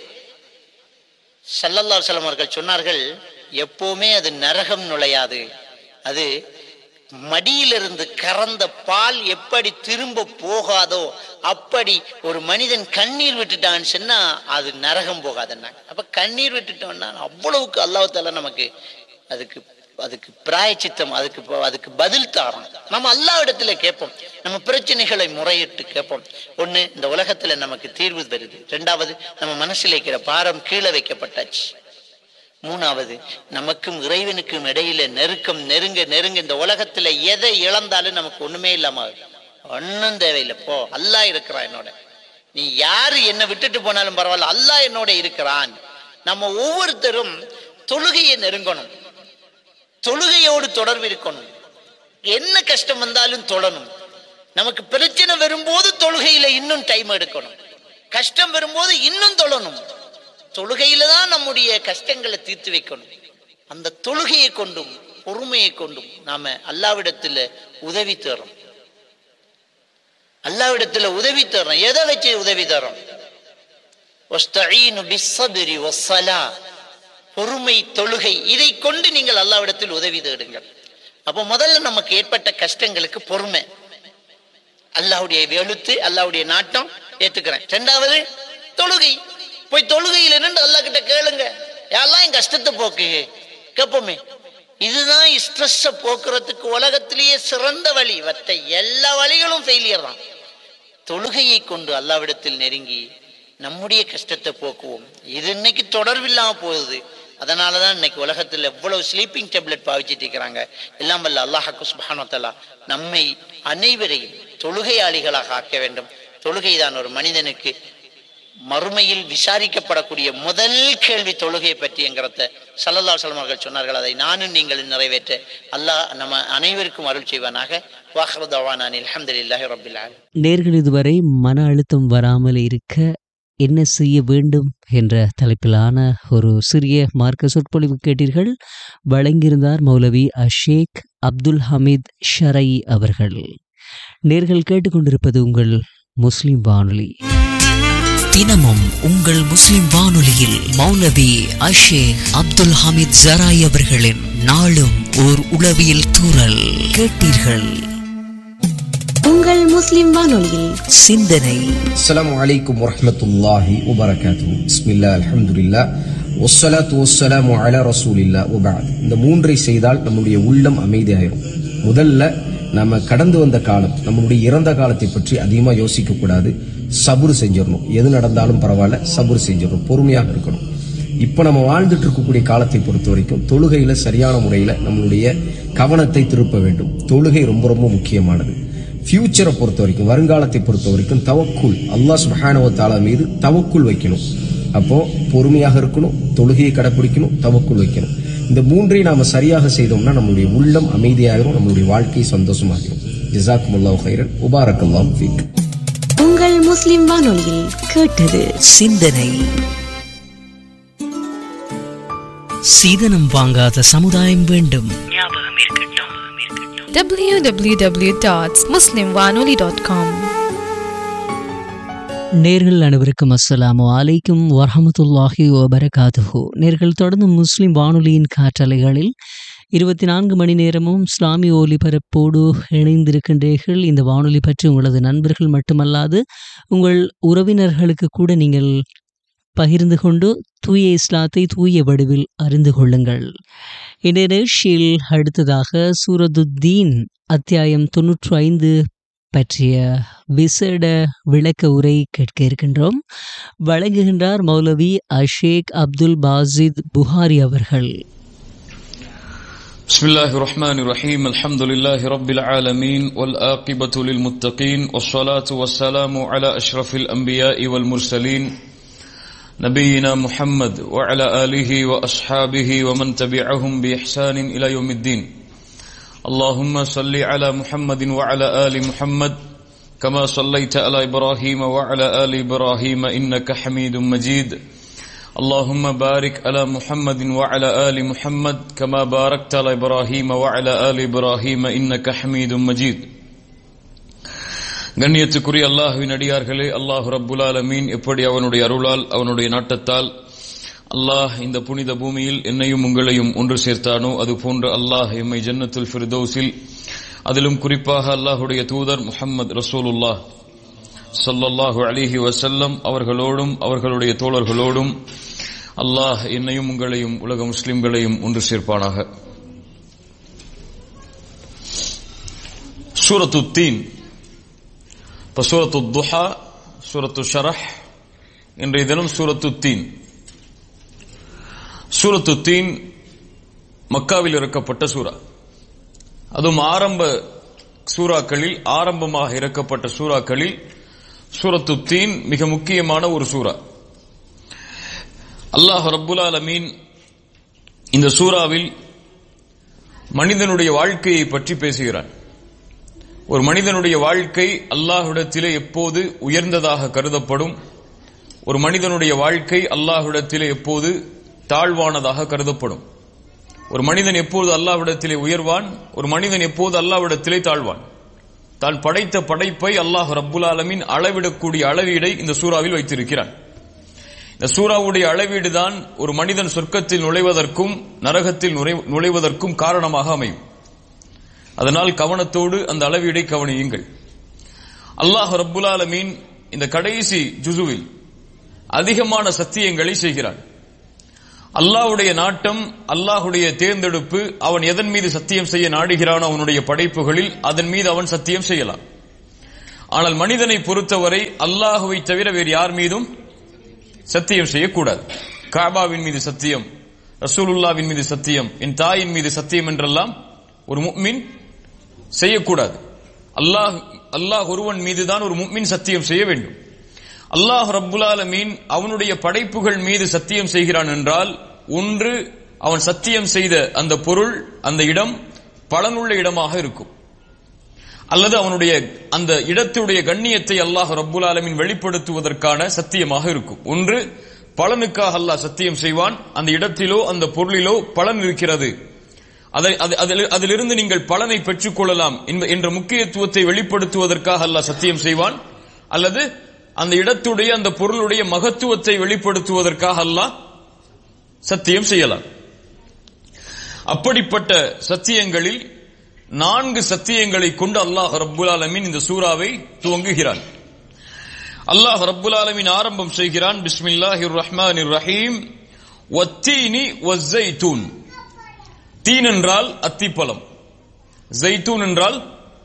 சல்லல்லா செல்லம் அவர்கள் சொன்னார்கள் எப்பவுமே அது நரகம் நுழையாது அது மடியிலிருந்து கறந்த பால் எப்படி திரும்ப போகாதோ அப்படி ஒரு மனிதன் கண்ணீர் விட்டுட்டான்னு சொன்னா அது நரகம் போகாதுன்னாங்க அப்ப கண்ணீர் விட்டுட்டோம்னா அவ்வளவுக்கு அல்லாஹால நமக்கு அதுக்கு அதுக்கு பிராயச்சித்தம் அதுக்கு ப- அதுக்கு பதில் தாரோம் நம்ம எல்லா இடத்துல கேட்போம் நம்ம பிரச்சனைகளை முறையிட்டு கேட்போம் ஒண்ணு இந்த உலகத்துல நமக்கு தீர்வு தருது ரெண்டாவது நம்ம மனசுல இருக்கிற பாரம் கீழே வைக்கப்பட்டாச்சு மூணாவது நமக்கும் இறைவனுக்கும் இடையில நெருக்கம் நெருங்க நெருங்க இந்த உலகத்துல எதை இழந்தாலும் நமக்கு ஒண்ணுமே இல்லாம ஆகுது. ஒண்ணும் தேவையில்லை போ அல்லாஹ் இருக்கிறான் என்னோட நீ யாரு என்னை விட்டுட்டு போனாலும் பரவாயில்ல அல்லாஹ் என்னோட இருக்கிறான் நம்ம ஒவ்வொருத்தரும் தொழுகையை நெருங்கணும் தொழுகையோடு தொடர்பு இருக்கணும் என்ன கஷ்டம் வந்தாலும் தொழணும் நமக்கு பிரச்சனை வரும்போது தொழுகையில இன்னும் டைம் எடுக்கணும் கஷ்டம் வரும்போது இன்னும் தொழணும் தொழுகையில தான் நம்முடைய கஷ்டங்களை தீர்த்து வைக்கணும் அந்த தொழுகையை கொண்டும் பொறுமையை கொண்டும் நாம அல்லாவிடத்துல உதவி தரோம் அல்லாவிடத்துல உதவி தரோம் எதை வச்சு உதவி தரோம் வஸ்தஈனு பிஸ்ஸபிரி வஸ்ஸலா. பொறுமை தொழுகை இதை கொண்டு நீங்கள் அல்லாவிடத்தில் உதவி தேடுங்கள் அப்போ முதல்ல நமக்கு ஏற்பட்ட கஷ்டங்களுக்கு பொறுமை அல்லாஹ்வுடைய எழுத்து அல்லாஹ்வுடைய நாட்டம் ஏத்துக்கிறேன் ரெண்டாவது தொழுகை போய் தொழுகையில் நின்று அல்லாஹ் கிட்ட கேளுங்க யாரெல்லாம் என் கஷ்டத்தை போக்கு கேட்போமே இதுதான் ஸ்ட்ரெஸ்ஸை போக்குறதுக்கு உலகத்திலேயே சிறந்த வழி மற்ற எல்லா வழிகளும் ஃபெயிலியர் தான் தொழுகையை கொண்டு அல்லாவிடத்தில் நெருங்கி நம்முடைய கஷ்டத்தை போக்குவோம் இது இன்னைக்கு தொடர்பில்லாம போகுது அதனால தான் இன்னைக்கு உலகத்தில் எவ்வளவு ஸ்லீப்பிங் டேப்லெட் பாவிச்சிட்டு இருக்கிறாங்க எல்லாம் வல்ல அல்லாஹாக்கு சுபானத்தல்லா நம்மை அனைவரையும் தொழுகையாளிகளாக ஆக்க வேண்டும் தொழுகை தான் ஒரு மனிதனுக்கு மறுமையில் விசாரிக்கப்படக்கூடிய முதல் கேள்வி தொழுகையை பற்றிங்கிறத சல்லல்லா சலம் அவர்கள் சொன்னார்கள் அதை நானும் நீங்களும் நிறைவேற்ற அல்லாஹ் நம்ம அனைவருக்கும் அருள் செய்வானாக வாஹ்ரதவானான் அல்ஹம்துலில்லாஹி ரபில் ஆலமீன் நேர்கள் இதுவரை மன அழுத்தம் வராமல் இருக்க என்ன செய்ய வேண்டும் என்ற தலைப்பிலான ஒரு சிறிய மார்க்க சொற்பொழிவு கேட்டீர்கள் வழங்கியிருந்தார் மௌலவி அஷேக் அப்துல் ஹமீத் ஷரை அவர்கள் நேர்கள் கேட்டுக்கொண்டிருப்பது உங்கள் முஸ்லிம் வானொலி தினமும் உங்கள் முஸ்லிம் வானொலியில் மௌலவி அஷேக் அப்துல் ஹமீத் ஜராய் அவர்களின் நாளும் ஓர் உளவியல் தூறல் கேட்டீர்கள் உங்கள் முஸ்லிம் வானொலியில் சிந்தனை السلام عليكم ورحمة الله وبركاته بسم الله الحمد لله والصلاة والسلام على رسول الله وبعد இந்த மூன்றை செய்தால் நம்முடைய உள்ளம் அமைதியாயிரும் முதல்ல நம்ம கடந்து வந்த காலம் நம்மளுடைய இறந்த காலத்தை பற்றி அதிகமா யோசிக்க கூடாது சபுர் செஞ்சிடணும் எது நடந்தாலும் பரவாயில்ல சபுர் செஞ்சிடணும் பொறுமையாக இருக்கணும் இப்ப நம்ம வாழ்ந்துட்டு இருக்கக்கூடிய காலத்தை பொறுத்த வரைக்கும் தொழுகையில சரியான முறையில நம்மளுடைய கவனத்தை திருப்ப வேண்டும் தொழுகை ரொம்ப ரொம்ப முக்கியமானது ஃபியூச்சரை பொறுத்த வரைக்கும் வருங்காலத்தை பொறுத்த வரைக்கும் தவக்குள் அல்லாஹ் சுபஹானவ தாலா மீது தவக்குள் வைக்கணும் அப்போ பொறுமையாக இருக்கணும் தொழுகையை கடைப்பிடிக்கணும் தவக்குள் வைக்கணும் இந்த மூன்றையும் நாம சரியாக செய்தோம்னா நம்மளுடைய உள்ளம் அமைதியாகிரும் நம்மளுடைய வாழ்க்கை சந்தோஷமாகிரும் ஜிசாக்குமுல்லாஹ் ஹைரன் உபாரக்கல்லாம் ஃபீக் உங்கள் முஸ்லிம் வானொலியில் கேட்டது சிந்தனை சீதனம் வாங்காத சமுதாயம் வேண்டும் www.muslimwanoli.com நேர்கள் அனைவருக்கும் அஸ்ஸலாமு அலைக்கும் வரஹமத்துல்லாஹி வபரகாதுஹு நேர்கள் தொடர்ந்து முஸ்லிம் வானொலியின் காற்றலைகளில் இருபத்தி நான்கு மணி நேரமும் இஸ்லாமிய ஒலிபரப்போடு இணைந்திருக்கின்றீர்கள் இந்த வானொலி பற்றி உங்களது நண்பர்கள் மட்டுமல்லாது உங்கள் உறவினர்களுக்கு கூட நீங்கள் பகிர்ந்து கொண்டு தூய இஸ்லாத்தை தூய வடிவில் அறிந்து கொள்ளுங்கள் இந்த நிகழ்ச்சியில் அடுத்ததாக சூரதுத்தீன் அத்தியாயம் தொன்னூற்று ஐந்து பற்றிய விசேட விளக்க உரை கேட்க இருக்கின்றோம் வழங்குகின்றார் மௌலவி அஷேக் அப்துல் பாசித் புகாரி அவர்கள் بسم الله الرحمن الرحيم الحمد لله رب العالمين والآقبة للمتقين والصلاة والسلام على أشرف الأنبياء والمرسلين نبينا محمد وعلى آله وأصحابه ومن تبعهم بإحسان إلى يوم الدين اللهم صل على محمد وعلى آل محمد كما صليت على إبراهيم وعلى آل إبراهيم إنك حميد مجيد اللهم بارك على محمد وعلى آل محمد كما باركت على إبراهيم وعلى آل إبراهيم إنك حميد مجيد கண்ணியத்துக்குரிய அல்லாஹுவின் அடியார்களே அல்லாஹு ரப்புல் ஆலமீன் எப்படி அவனுடைய அருளால் அவனுடைய நாட்டத்தால் அல்லாஹ் இந்த புனித பூமியில் என்னையும் உங்களையும் ஒன்று சேர்த்தானோ அது போன்று அல்லாஹ் எம்மை ஜன்னத்துல் ஃபிர்தௌஸில் அதிலும் குறிப்பாக அல்லாஹுடைய தூதர் முஹம்மது ரசூலுல்லாஹ் ஸல்லல்லாஹு அலிஹி வசல்லம் அவர்களோடும் அவர்களுடைய தோழர்களோடும் அல்லாஹ் என்னையும் உங்களையும் உலக முஸ்லிம்களையும் ஒன்று சேர்ப்பானாக சூரத்து தீன் இப்போ சூரத்து துஹா சூரத்து ஷரஹ் இன்றைய தினம் சூரத்து தீன் சூரத்து தீன் மக்காவில் இறக்கப்பட்ட சூரா அதுவும் ஆரம்ப சூறாக்களில் ஆரம்பமாக இறக்கப்பட்ட சூறாக்களில் சூரத்து தீன் மிக முக்கியமான ஒரு சூரா அல்லாஹ் ரப்புல் ஆலமீன் இந்த சூறாவில் மனிதனுடைய வாழ்க்கையை பற்றி பேசுகிறான் ஒரு மனிதனுடைய வாழ்க்கை அல்லாஹ்விடத்திலே எப்போது உயர்ந்ததாக கருதப்படும் ஒரு மனிதனுடைய வாழ்க்கை அல்லாஹ்விடத்திலே எப்போது தாழ்வானதாக கருதப்படும் ஒரு மனிதன் எப்போது அல்லாஹ்விடத்திலே உயர்வான் ஒரு மனிதன் எப்போது அல்லாஹ்விடத்திலே தாழ்வான் தான் படைத்த படைப்பை அல்லாஹ் ரப்புல் ஆலமின் அளவிடக்கூடிய அளவீடை இந்த சூறாவில் வைத்திருக்கிறான் இந்த சூறாவுடைய அளவீடு தான் ஒரு மனிதன் சொர்க்கத்தில் நுழைவதற்கும் நரகத்தில் நுழை- நுழைவதற்கும் காரணமாக அமையும் அதனால் கவனத்தோடு அந்த அளவீடை கவனியுங்கள் அல்லாஹ் ரப்புல் ஆலமீன் இந்த கடைசி ஜுசுவில் அதிகமான சத்தியங்களை செய்கிறான் அல்லாஹ்வுடைய நாட்டம் அல்லாஹ்வுடைய தேர்ந்தெடுப்பு அவன் எதன் மீது சத்தியம் செய்ய நாடுகிறானோ அவனுடைய படைப்புகளில் அதன் மீது அவன் சத்தியம் செய்யலாம் ஆனால் மனிதனை பொறுத்தவரை அல்லாஹுவை தவிர வேறு யார் மீதும் சத்தியம் செய்யக்கூடாது காபாவின் மீது சத்தியம் ரசூலுல்லாவின் மீது சத்தியம் என் தாயின் மீது சத்தியம் என்றெல்லாம் ஒரு முக்மின் செய்யக்கூடாது அல்லாஹ் அல்லாஹ் ஒருவன் மீதுதான் ஒரு முக்மின் சத்தியம் செய்ய வேண்டும் அல்லாஹ் ரப்புல் ஆலமீன் அவனுடைய படைப்புகள் மீது சத்தியம் செய்கிறான் என்றால் ஒன்று அவன் சத்தியம் செய்த அந்த பொருள் அந்த இடம் பலனுள்ள இடமாக இருக்கும் அல்லது அவனுடைய அந்த இடத்துடைய கண்ணியத்தை அல்லாஹ் ரப்புல் ஆலமீன் வெளிப்படுத்துவதற்கான சத்தியமாக இருக்கும் ஒன்று பலனுக்காக அல்லாஹ் சத்தியம் செய்வான் அந்த இடத்திலோ அந்த பொருளிலோ பலன் இருக்கிறது அதை அது- அதில்- அதிலிருந்து நீங்கள் பலனை பெற்றுக் கொள்ளலாம் என்ப- என்ற முக்கியத்துவத்தை வெளிப்படுத்துவதற்காக அல்லாஹ் சத்தியம் செய்வான் அல்லது அந்த இடத்துடைய அந்த பொருளுடைய மகத்துவத்தை வெளிப்படுத்துவதற்காக அல்லாஹ் சத்தியம் செய்யலாம் அப்படிப்பட்ட சத்தியங்களில் நான்கு சத்தியங்களை கொண்டு அல்லாஹ் ரப்புல் ஆலமீன் இந்த சூறாவை துவங்குகிறான் அல்லாஹ் ரப்புல் ஆலமீன் ஆரம்பம் செய்கிறான் பிஸ்மில்லாஹிர் ரஹ்மானிர் ரஹீம் வத்தீனி வஸ்ஸைத்தூன் தீன் என்றால் அத்திப்பழம் ஜைத்தூன் என்றால்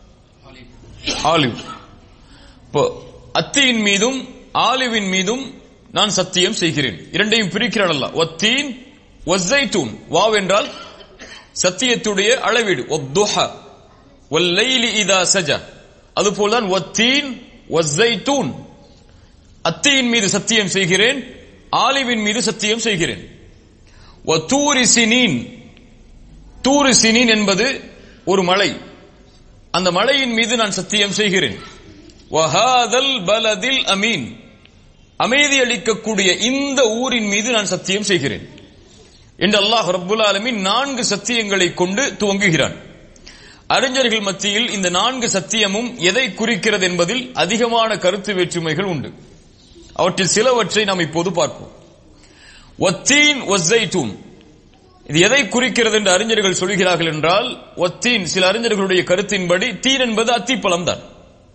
ஆலிவ் இப்போ அத்தியின் மீதும் ஆலிவின் மீதும் நான் சத்தியம் செய்கிறேன் இரண்டையும் பிரிக்கிறான் அல்லாஹ் வத்தீன் வஸ்ஸைத்தூன் வாவ் என்றால் சத்தியத்துடைய அளவீடு ஒத்துஹா வல்லைலி இதா சஜா அதுபோல்தான் வத்தீன் வஸ்ஸைத்தூன் அத்தியின் மீது சத்தியம் செய்கிறேன் ஆலிவின் மீது சத்தியம் செய்கிறேன் வத்தூரி சினீன் தூரு சினீன் என்பது ஒரு மலை அந்த மலையின் மீது நான் சத்தியம் செய்கிறேன் வஹாதல் பலதில் அமீன் அமைதி அளிக்கக்கூடிய இந்த ஊரின் மீது நான் சத்தியம் செய்கிறேன் என்று அல்லாஹ் ரப்புல் ஆலமீன் நான்கு சத்தியங்களை கொண்டு துவங்குகிறான் அறிஞர்கள் மத்தியில் இந்த நான்கு சத்தியமும் எதை குறிக்கிறது என்பதில் அதிகமான கருத்து வேற்றுமைகள் உண்டு அவற்றில் சிலவற்றை நாம் இப்போது பார்ப்போம் ஒத்தீன் ஒஸ்ஸைத்தூன் இது எதை குறிக்கிறது என்று அறிஞர்கள் சொல்கிறார்கள் என்றால் ஒத்தீன் சில அறிஞர்களுடைய கருத்தின்படி தீன் என்பது அத்திப்பழம் தான்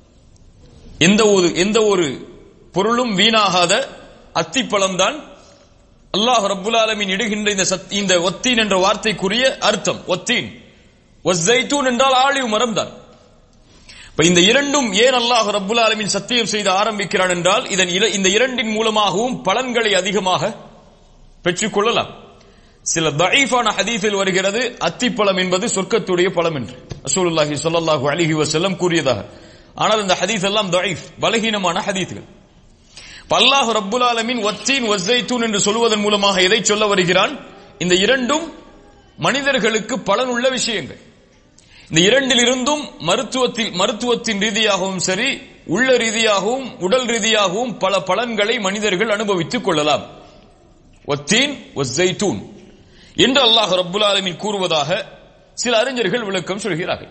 எந்த ஒரு எந்த ஒரு பொருளும் வீணாகாத அத்திப்பழம் தான் அல்லாஹ் ரப்புல் ஆலமீன் இடுகின்ற இந்த சத்- இந்த ஒத்தீன் என்ற வார்த்தைக்குரிய அர்த்தம் ஒத்தீன் ஒஸ்ஸைத்தூன் என்றால் ஆலிவ் மரம் தான் இப்ப இந்த இரண்டும் ஏன் அல்லாஹ் ரப்புல் ஆலமீன் சத்தியம் செய்து ஆரம்பிக்கிறான் என்றால் இதன் இர- இந்த இரண்டின் மூலமாகவும் பலன்களை அதிகமாக பெற்றுக் கொள்ளலாம் சில தஈஃபான ஹதீஸில் வருகிறது அத்திப்பழம் என்பது சொர்க்கத்துடைய பழம் என்று ரசூலுல்லாஹி ஸல்லல்லாஹு அலைஹி வஸல்லம் கூறியதாக ஆனால் இந்த ஹதீஸ் எல்லாம் தஈஃப் பலகீனமான ஹதீஸ்கள் இப்ப அல்லாஹ் ரப்புல் ஆலமீன் வத்தீன் வஸ்ஸைத்தூன் என்று சொல்வதன் மூலமாக எதை சொல்ல வருகிறான் இந்த இரண்டும் மனிதர்களுக்கு பலனுள்ள விஷயங்கள் இந்த இரண்டிலிருந்தும் மருத்துவத்தில் மருத்துவத்தின் ரீதியாகவும் சரி உள்ள ரீதியாகவும் உடல் ரீதியாகவும் பல பலன்களை மனிதர்கள் அனுபவித்துக் கொள்ளலாம் ஒத்தீன் ஒஸ்ஸைத்தூன் என்று அல்லாஹ் ரப்புல் ஆலமீன் கூறுவதாக சில அறிஞர்கள் விளக்கம் சொல்கிறார்கள்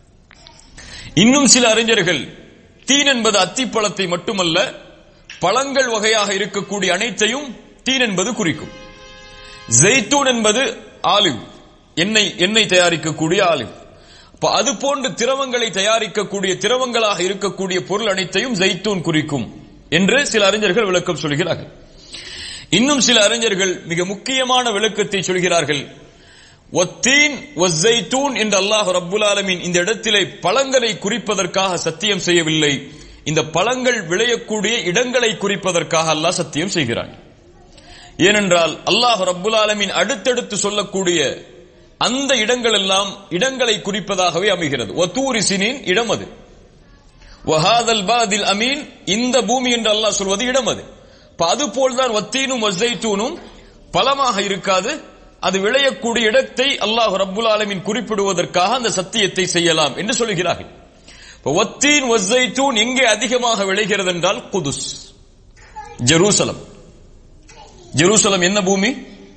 இன்னும் சில அறிஞர்கள் தீன் என்பது அத்திப்பழத்தை மட்டுமல்ல பழங்கள் வகையாக இருக்கக்கூடிய அனைத்தையும் தீன் என்பது குறிக்கும் ஜெய்தூன் என்பது ஆலிவ் எண்ணெய் எண்ணெய் தயாரிக்கக்கூடிய ஆலிவ் அப்ப அது போன்று திரவங்களை தயாரிக்கக்கூடிய திரவங்களாக இருக்கக்கூடிய பொருள் அனைத்தையும் ஜெய்தூன் குறிக்கும் என்று சில அறிஞர்கள் விளக்கம் சொல்கிறார்கள் இன்னும் சில அறிஞர்கள் மிக முக்கியமான விளக்கத்தை சொல்கிறார்கள் ஒத்தீன் ஒஸ்ஸைத்தூன் என்று அல்லாஹ் ரப்புல் ஆலமீன் இந்த இடத்திலே பழங்களை குறிப்பதற்காக சத்தியம் செய்யவில்லை இந்த பழங்கள் விளையக்கூடிய இடங்களை குறிப்பதற்காக அல்லாஹ் சத்தியம் செய்கிறான் ஏனென்றால் அல்லாஹ் ரப்புல் ஆலமீன் அடுத்தடுத்து சொல்லக்கூடிய அந்த இடங்கள் எல்லாம் இடங்களை குறிப்பதாகவே அமைகிறது ஒத்தூரி சினின் இடம் அது வஹாதல் பாதில் அமீன் இந்த பூமி என்று அல்லாஹ் சொல்வது இடம் அது இப்ப அது போல்தான் வத்தீனும் வஸ்ஸைத்தூனும் பலமாக இருக்காது அது விளையக்கூடிய இடத்தை அல்லாஹ் ரப்புல் ஆலமீன் குறிப்பிடுவதற்காக அந்த சத்தியத்தை செய்யலாம் என்று சொல்கிறார்கள் இப்ப வத்தீன் வஸ்ஸைத்தூன் எங்கே அதிகமாக விளைகிறது என்றால் குதுஸ் ஜெருசலம் ஜெருசலம் என்ன பூமி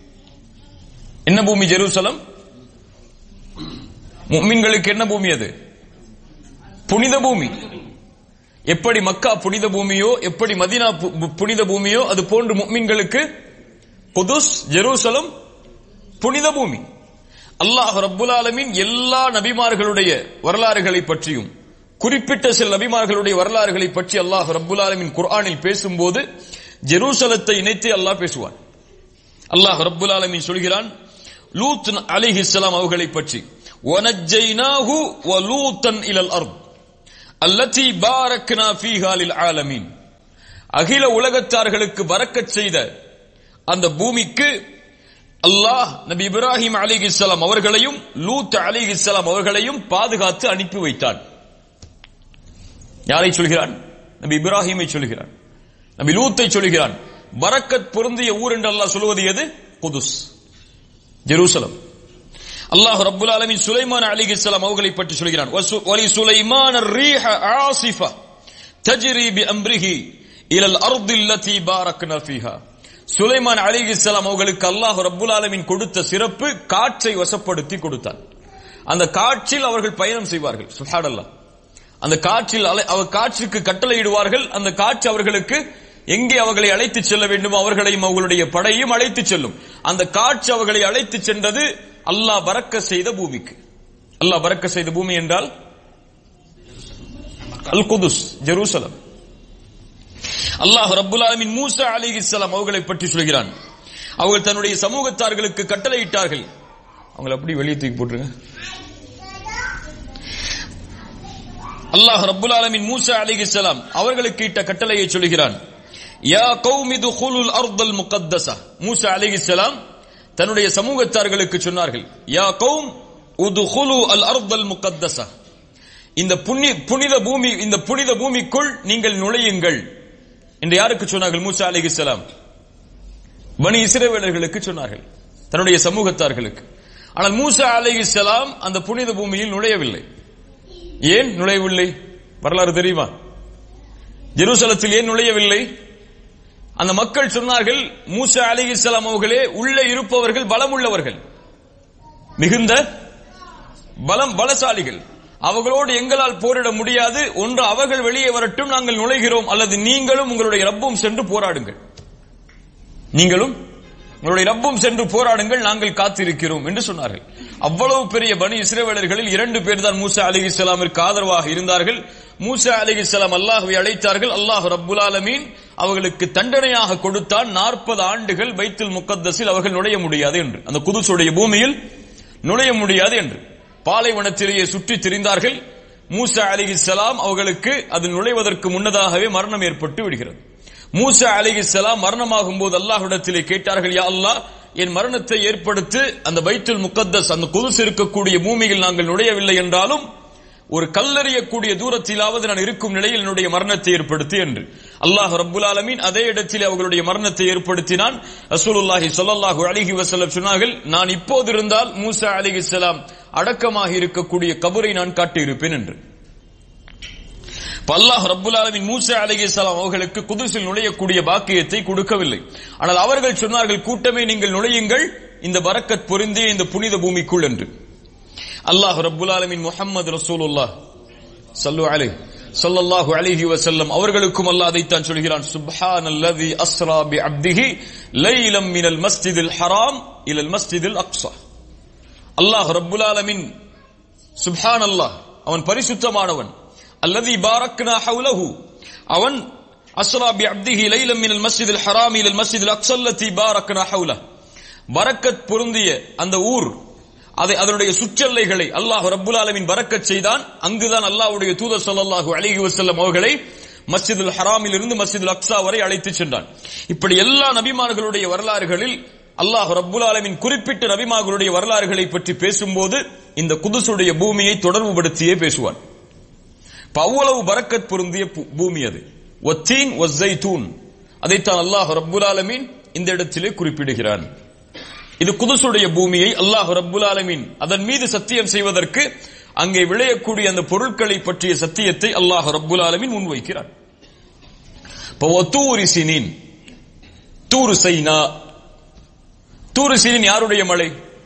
என்ன பூமி ஜெருசலம் முக்மின்களுக்கு என்ன பூமி அது புனித பூமி எப்படி மக்கா புனித பூமியோ எப்படி மதீனா பு- புனித பூமியோ அது போன்று முக்மின்களுக்கு குதுஸ் ஜெருசலம் புனித பூமி அல்லாஹ் ரப்புல் ஆலமீன் எல்லா நபிமார்களுடைய வரலாறுகளை பற்றியும் குறிப்பிட்ட சில நபிமார்களுடைய வரலாறுகளை பற்றி அல்லாஹ் ரப்புல் ஆலமீன் குர்ஆனில் பேசும்போது ஜெருசலத்தை இணைத்து அல்லாஹ் பேசுவான் அல்லாஹ் ரப்புல் ஆலமீன் சொல்கிறான் லூத் அலைஹிஸ்ஸலாம் அவர்களை பற்றி வனஜ்ஜைனாஹு வலூத்தன் இலல் அர்த் அல்லதி பாரக்னா ஃபீஹா லில் ஆலமீன் அகில உலகத்தார்களுக்கு பரக்கச் செய்த அந்த பூமிக்கு அல்லாஹ் நபி இப்ராஹிம் அலிஹிஸ்ஸலாம் அவர்களையும் லூத் அலிஹிஸ்ஸலாம் அவர்களையும் பாதுகாத்து அனுப்பி வைத்தான் யாரை சொல்கிறான் நபி இப்ராஹிமை சொல்கிறான் நபி லூத்தை சொல்கிறான் பரக்கத் பொருந்திய ஊர் என்று அல்லாஹ் சொல்வது எது குதுஸ் ஜெருசலம் அல்லாஹ் ரப்புல் ஆலமீன் சுலைமான் அலிஹிஸ்ஸலாம் அவர்களை பற்றி சொல்கிறான் வசு- வலி சுலைமான் الريح عاصفة تجري بأمره إلى الأرض التي باركنا فيها சுலைமான் அலிஹிஸ்ஸலாம் அவர்களுக்கு அல்லாஹ் ரப்புல் ஆலமீன் கொடுத்த சிறப்பு காற்றை வசப்படுத்தி கொடுத்தான் அந்த காற்றில் அவர்கள் பயணம் செய்வார்கள் சுப்ஹானல்லாஹ் அந்த காற்றில் அலை- அவர் காற்றுக்கு கட்டளையிடுவார்கள் அந்த காற்று அவர்களுக்கு எங்கே அவர்களை அழைத்து செல்ல வேண்டுமோ அவர்களையும் அவர்களுடைய படையும் அழைத்து செல்லும் அந்த காற்று அவர்களை அழைத்து சென்றது அல்லாஹ் பறக்க செய்த பூமிக்கு அல்லாஹ் பறக்க செய்த பூமி என்றால் அல் குதுஸ் ஜெருசலம் அல்லாஹ் ரப்புல் ஆலமீன் மூசா அலிஹிஸ்ஸலாம் அவர்களை பற்றி சொல்கிறான் அவர்கள் தன்னுடைய சமூகத்தார்களுக்கு கட்டளையிட்டார்கள் அவங்களை அப்படி வெளியே தூக்கி போட்டுருங்க அல்லாஹ் ரப்புல் ஆலமீன் மூசா அலைஹிஸ்ஸலாம் அவர்களுக்கு இட்ட கட்டளையை சொல்கிறான் யா கௌமி துகுலுல் அர்தல் முகத்தஸா மூசா அலைஹிஸ்ஸலாம் தன்னுடைய சமூகத்தார்களுக்கு சொன்னார்கள் யா கௌம் உதுகுலு அல் அர்தல் முகத்தஸா இந்த புனி புனித பூமி இந்த புனித பூமிக்குள் நீங்கள் நுழையுங்கள் என்று யாருக்கு சொன்னார்கள் மூசா அலைஹிஸ்ஸலாம் பனி இஸ்ரவேலர்களுக்கு சொன்னார்கள் தன்னுடைய சமூகத்தார்களுக்கு ஆனால் மூசா அலைஹிஸ்ஸலாம் அந்த புனித பூமியில் நுழையவில்லை ஏன் நுழையவில்லை வரலாறு தெரியுமா ஜெருசலத்தில் ஏன் நுழையவில்லை அந்த மக்கள் சொன்னார்கள் மூசா அலிஹிஸ்லாம் அவர்களே உள்ளே இருப்பவர்கள் பலமுள்ளவர்கள் மிகுந்த பலம் பலசாலிகள் அவர்களோடு எங்களால் போரிட முடியாது ஒன்று அவர்கள் வெளியே வரட்டும் நாங்கள் நுழைகிறோம் அல்லது நீங்களும் உங்களுடைய ரப்பும் சென்று போராடுங்கள் நீங்களும் உங்களுடைய ரப்பும் சென்று போராடுங்கள் நாங்கள் காத்திருக்கிறோம் என்று சொன்னார்கள் அவ்வளவு பெரிய பனி இஸ்ரேவேலர்களில் இரண்டு பேர் தான் மூசா அலிஹிஸ்லாமிற்கு ஆதரவாக இருந்தார்கள் மூசா அலிஹிஸ்லாம் அல்லாஹ்வை அழைத்தார்கள் அல்லாஹ் ரப்புல் ஆலமீன் அவர்களுக்கு தண்டனையாக கொடுத்தான் நாற்பது ஆண்டுகள் பைத்துல் முகத்தஸில் அவர்கள் நுழைய முடியாது என்று அந்த குதுசுடைய பூமியில் நுழைய முடியாது என்று பாலைவனத்திலேயே சுற்றித் திரிந்தார்கள் மூசா அலிஹிஸ்லாம் அவர்களுக்கு அது நுழைவதற்கு முன்னதாகவே மரணம் ஏற்பட்டு விடுகிறது மூசா அலிஹிஸ்லாம் மரணமாகும் போது அல்லாஹ்விடத்திலே கேட்டார்கள் யா அல்லாஹ் என் மரணத்தை ஏற்படுத்தி அந்த பைத்துல் முகத்தஸ் அந்த குதுஸ் இருக்கக்கூடிய பூமியில் நாங்கள் நுழையவில்லை என்றாலும் ஒரு கல்லறியக்கூடிய தூரத்திலாவது நான் இருக்கும் நிலையில் என்னுடைய மரணத்தை ஏற்படுத்தி என்று அல்லாஹ் ரப்புல் ஆலமீன் அதே இடத்தில் அவர்களுடைய மரணத்தை ஏற்படுத்தினான் ரசூலுல்லாஹி ஸல்லல்லாஹு அலைஹி வஸல்லம் சொன்னார்கள் நான் இப்போது இருந்தால் மூசா அலைஹிஸ்ஸலாம் அடக்கமாக இருக்கக்கூடிய கபரை நான் காட்டியிருப்பேன் என்று இப்ப அல்லாஹ் ரப்புல் ஆலமீன் மூசா அலைஹிஸ்ஸலாம் அவர்களுக்கு குதுசில் நுழையக்கூடிய பாக்கியத்தை கொடுக்கவில்லை ஆனால் அவர்கள் சொன்னார்கள் கூட்டமே நீங்கள் நுழையுங்கள் இந்த பரக்கத் பொருந்திய இந்த புனித பூமிக்குள் என்று அல்லாஹ் ரப்புல் ஆலமீன் முஹம்மது ரசூலுல்லாஹ் ஸல்லு அலைஹி ஸல்லல்லாஹு அலைஹி வஸல்லம் அவர்களுக்கும் அல்லாஹ் அதைத்தான் சொல்கிறான் சுப்ஹானல்லதி அஸ்ரா பி அப்திஹி லைலம் மினல் மஸ்ஜிதில் ஹராம் இலல் மஸ்ஜிதில் அக்ஸா அல்லாஹ் ரப்புல் ஆலமீன் சுப்ஹானல்லாஹ் அவன் பரிசுத்தமானவன் அல்லதி பாரக்னா ஹவுலஹு அவன் அஸ்ரா பி அப்திஹி லைலம் மினல் மஸ்ஜிதில் ஹராம் இலல் மஸ்ஜிதில் அக்ஸா அல்லதி பாரக்னா ஹவுலஹு பரக்கத் பொருந்திய அந்த ஊர் அதை அதனுடைய சுற்றெல்லைகளை அல்லாஹ் ரப்புல் ஆலமின் பறக்கச் செய்தான் அங்குதான் அல்லாஹ்வுடைய தூதர் ஸல்லல்லாஹு அலைஹி வஸல்லம் அவர்களை மஸ்ஜிதுல் ஹராமில் இருந்து மஸ்ஜிதுல் அக்ஸா வரை அழைத்து சென்றான் இப்படி எல்லா நபிமார்களுடைய வரலாறுகளில் அல்லாஹ் ரப்புல் ஆலமின் குறிப்பிட்ட நபிமார்களுடைய வரலாறுகளை பற்றி பேசும்போது இந்த குதுசுடைய பூமியை தொடர்புபடுத்தியே பேசுவான் இப்ப அவ்வளவு பரக்கத் பொருந்திய பூ- பூமி அது ஒத்தீன் ஒஸ்ஸைத்தூன் அதைத்தான் அல்லாஹ் ரப்புல் ஆலமீன் இந்த இடத்திலே குறிப்பிடுகிறான் இது குதுசுடைய பூமியை அல்லாஹ் ரப்புல் ஆலமீன் அதன் மீது சத்தியம் செய்வதற்கு அங்கே விளையக்கூடிய அந்த பொருட்களை பற்றிய சத்தியத்தை அல்லாஹ் ரப்புல் ஆலமீன் முன்வைக்கிறான் இப்போ ஒத்தூரி சினின் தூரு சைனா தூரு சினின் யாருடைய மலை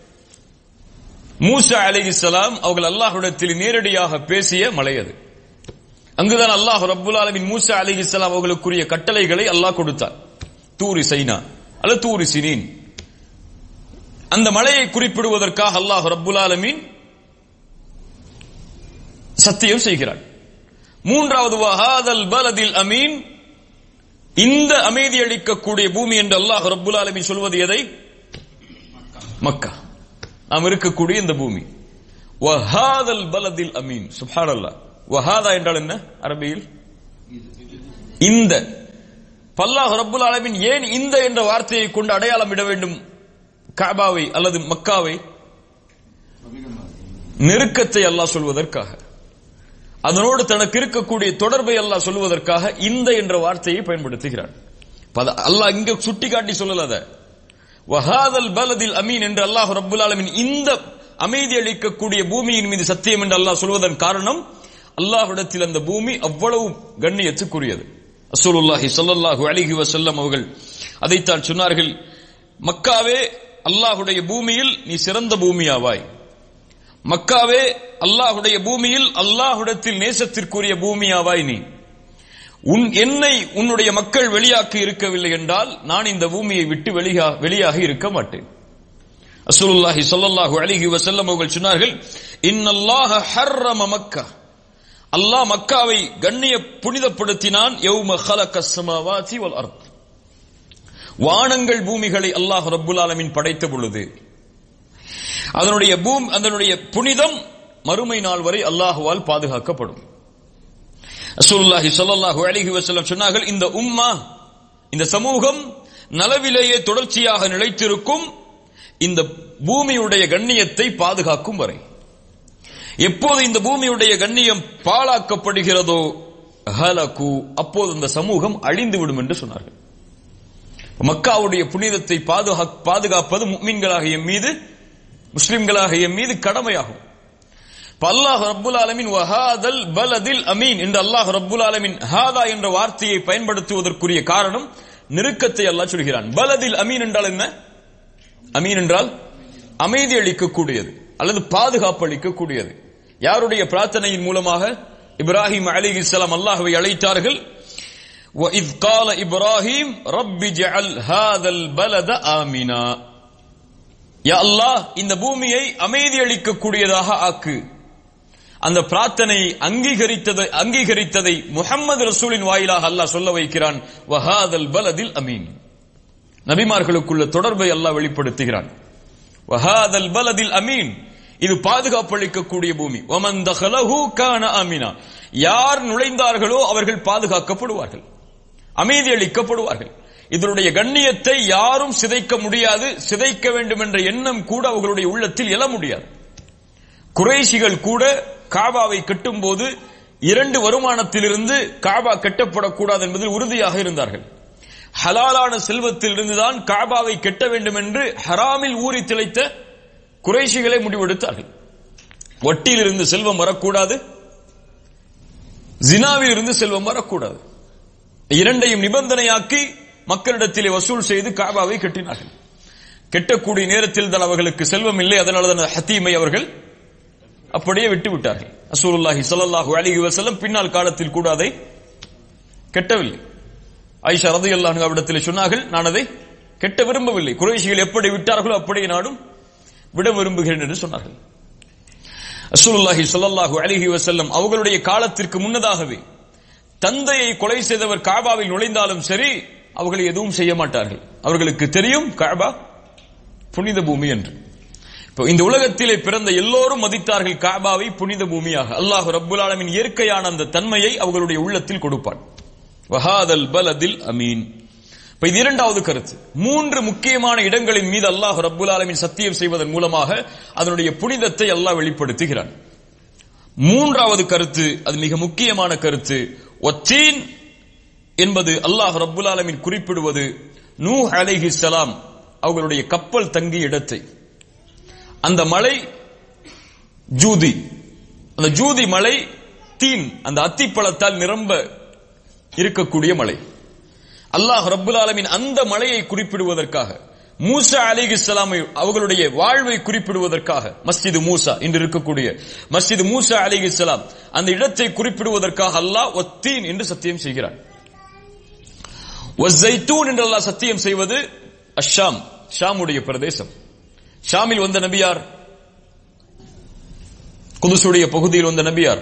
மூசா அலைஹிஸ்ஸலாம் அவர்கள் அல்லாஹ்விடத்தில் நேரடியாக பேசிய மலை அது அங்குதான் அல்லாஹ் ரப்புல் ஆலமீன் மூசா அலைஹிஸ்ஸலாம் அவர்களுக்குரிய கட்டளைகளை அல்லாஹ் கொடுத்தார் தூரி சைனா அல்லது தூரி சினின் அந்த மலையை குறிப்பிடுவதற்காக அல்லாஹ் ரப்புல் ஆலமீன் சத்தியம் செய்கிறார் மூன்றாவது வஹாதல் பலதில் அமீன் இந்த அமைதி அளிக்கக்கூடிய பூமி என்று அல்லாஹ் ரப்புல் ஆலமீன் சொல்வது எதை மக்கா நாம் இருக்கக்கூடிய இந்த பூமி வஹாதல் பலதில் அமீன் சுப்ஹானல்லாஹ் வஹாதா என்றால் என்ன அரபியில் இந்த பல்லாஹ் ரப்புல் ஆலமீன் ஏன் இந்த என்ற வார்த்தையை கொண்டு அடையாளம் இட வேண்டும் காபாவை அல்லது மக்காவை நெருக்கத்தை அல்லாஹ் சொல்வதற்காக அதனோடு தனக்கு இருக்கக்கூடிய தொடர்பை அல்லாஹ் சொல்வதற்காக இந்த என்ற வார்த்தையை பயன்படுத்துகிறான் பத- அல்லாஹ் இங்க சுட்டிக்காட்டி சொல்லல அத வஹாதல் பலதில் அமீன் என்று அல்லாஹ் ரப்புல் ஆலமீன் இந்த அமைதி அளிக்கக்கூடிய பூமியின் மீது சத்தியம் என்று அல்லாஹ் சொல்வதன் காரணம் அல்லாஹ்விடத்தில் அந்த பூமி அவ்வளவு கண்ணியத்துக்குரியது ரசூலுல்லாஹி ஸல்லல்லாஹு அலைஹி வஸல்லம் அவர்கள் அதைத்தான் சொன்னார்கள் மக்காவே அல்லாஹ்வுடைய பூமியில் நீ சிறந்த பூமியாவாய் மக்காவே அல்லாஹுடைய பூமியில் அல்லாஹுடத்தில் நேசத்திற்குரிய பூமியாவாய் நீ உன் என்னை உன்னுடைய மக்கள் வெளியாக்கி இருக்கவில்லை என்றால் நான் இந்த பூமியை விட்டு வெளியா வெளியாக இருக்க மாட்டேன் அஸ்ஸலுல்லாஹி ஸல்லல்லாஹு அலைஹி வஸல்லம் அவர்கள் சொன்னார்கள் இன்னல்லாஹ ஹர்ரம மக்கா அல்லாஹ் மக்காவை கண்ணிய புனிதப்படுத்தினான் யௌம ஹலக ஸமாவாதி வல் அர்த் வானங்கள் பூமிகளை அல்லாஹ் ரப்புல் ஆலமீன் படைத்த பொழுது அதனுடைய பூம் அதனுடைய புனிதம் மறுமை நாள் வரை அல்லாஹுவால் பாதுகாக்கப்படும் ரசூலுல்லாஹி ஸல்லல்லாஹு அலைஹி வஸல்லம் சொன்னார்கள் இந்த உம்மா இந்த சமூகம் நலவிலேயே தொடர்ச்சியாக நிலைத்திருக்கும் இந்த பூமியுடைய கண்ணியத்தை பாதுகாக்கும் வரை எப்போது இந்த பூமியுடைய கண்ணியம் பாழாக்கப்படுகிறதோ ஹலகு அப்போது அந்த சமூகம் அழிந்து விடும் என்று சொன்னார்கள் மக்காவுடைய புனிதத்தை பாதுகா- பாதுகாப்பது முக்மீன்களாக எம் மீது முஸ்லிம்களாக எம் மீது கடமையாகும் இப்ப அல்லாஹ் ரப்புல் ஆலமின் வஹாதல் பலதில் அமீன் என்று அல்லாஹ் ரப்புல் ஆலமின் ஹாதா என்ற வார்த்தையை பயன்படுத்துவதற்குரிய காரணம் நெருக்கத்தை அல்லாஹ் சொல்கிறான் பலதில் அமீன் என்றால் என்ன அமீன் என்றால் அமைதி அளிக்கக்கூடியது அல்லது பாதுகாப்பு அளிக்கக்கூடியது யாருடைய பிரார்த்தனையின் மூலமாக இப்ராஹிம் அலிஹிஸ்ஸலாம் அல்லாஹ்வை அழைத்தார்கள் وَإِذْ قَالَ إِبْرَاهِيمُ رَبِّ اجْعَلْ هَذَا الْبَلَدَ آمِنًا யா அல்லாஹ் இந்த பூமியை அமைதி அளிக்கக்கூடியதாக ஆக்கு அந்த பிரார்த்தனையை அங்கீகரித்ததை அங்கீகரித்ததை முஹம்மது ரசூலின் வாயிலாக அல்லாஹ் சொல்ல வைக்கிறான் வஹாதல் பலதில் அமீன் நபிமார்களுக்குள்ள தொடர்பை அல்லாஹ் வெளிப்படுத்துகிறான் வஹாதல் பலதில் அமீன் இது பாதுகாப்பு அளிக்கக்கூடிய பூமி ஒமன் தஹலஹு கான அமீனா யார் நுழைந்தார்களோ அவர்கள் பாதுகாக்கப்படுவார்கள் அமைதி அளிக்கப்படுவார்கள் இதனுடைய கண்ணியத்தை யாரும் சிதைக்க முடியாது சிதைக்க வேண்டும் என்ற எண்ணம் கூட அவர்களுடைய உள்ளத்தில் எழ முடியாது குறைஷிகள் கூட காபாவை கட்டும்போது இரண்டு வருமானத்திலிருந்து காபா கட்டப்படக்கூடாது என்பதில் உறுதியாக இருந்தார்கள் ஹலாலான செல்வத்திலிருந்துதான் காபாவை கெட்ட வேண்டும் என்று ஹராமில் ஊறி திளைத்த குறைஷிகளை முடிவெடுத்தார்கள் வட்டியிலிருந்து செல்வம் வரக்கூடாது ஜினாவில் இருந்து செல்வம் வரக்கூடாது இரண்டையும் நிபந்தனையாக்கி மக்களிடத்திலே வசூல் செய்து காபாவை கட்டினார்கள் கெட்டக்கூடிய நேரத்தில் தான் அவர்களுக்கு செல்வம் இல்லை அதனால தான் ஹத்தீமை அவர்கள் அப்படியே விட்டு விட்டார்கள் ரசூலுல்லாஹி ஸல்லல்லாஹு அலைஹி வஸல்லம் பின்னால் காலத்தில் கூட அதை கெட்டவில்லை ஆயிஷா ரலியல்லாஹு அன்ஹா அவரிடத்தில் சொன்னார்கள் நான் அதை கெட்ட விரும்பவில்லை குறைஷிகள் எப்படி விட்டார்களோ அப்படியே நானும் விட விரும்புகிறேன் என்று சொன்னார்கள் ரசூலுல்லாஹி ஸல்லல்லாஹு அலைஹி வஸல்லம் அவர்களுடைய காலத்திற்கு முன்னதாகவே தந்தையை கொலை செய்தவர் காபாவில் நுழைந்தாலும் சரி அவர்கள் எதுவும் செய்ய மாட்டார்கள் அவர்களுக்கு தெரியும் காபா புனித பூமி என்று இப்போ இந்த உலகத்திலே பிறந்த எல்லோரும் மதித்தார்கள் காபாவை புனித பூமியாக அல்லாஹ் ரப்புல் ஆலமின் இயற்கையான அந்த தன்மையை அவர்களுடைய உள்ளத்தில் கொடுப்பான் வஹாதல் பலதில் அமீன் இப்ப இது இரண்டாவது கருத்து மூன்று முக்கியமான இடங்களின் மீது அல்லாஹ் ரப்புல் ஆலமின் சத்தியம் செய்வதன் மூலமாக அதனுடைய புனிதத்தை அல்லாஹ் வெளிப்படுத்துகிறான் மூன்றாவது கருத்து அது மிக முக்கியமான கருத்து ஒத்தீன் என்பது அல்லாஹ் ரப்புல் ஆலமின் குறிப்பிடுவது நூ அலைஹி சலாம் அவர்களுடைய கப்பல் தங்கிய இடத்தை அந்த மலை ஜூதி அந்த ஜூதி மலை தீன் அந்த அத்திப்பழத்தால் நிரம்ப இருக்கக்கூடிய மலை அல்லாஹ் ரப்புல் ஆலமின் அந்த மலையை குறிப்பிடுவதற்காக மூசா அலிகிஸ்லாம் அவர்களுடைய வாழ்வை குறிப்பிடுவதற்காக மஸ்ஜிது மூசா இன்று இருக்கக்கூடிய மஸ்ஜிது மூசா அலிகிஸ்லாம் அந்த இடத்தை குறிப்பிடுவதற்காக அல்லாஹ் ஒத்தீன் என்று சத்தியம் செய்கிறான் ஒஸ்ஸைத்தூன் என்று அல்லாஹ் சத்தியம் செய்வது அஷாம் ஷாமுடைய பிரதேசம் ஷாமில் வந்த நபியார் குதுசுடைய பகுதியில் வந்த நபியார்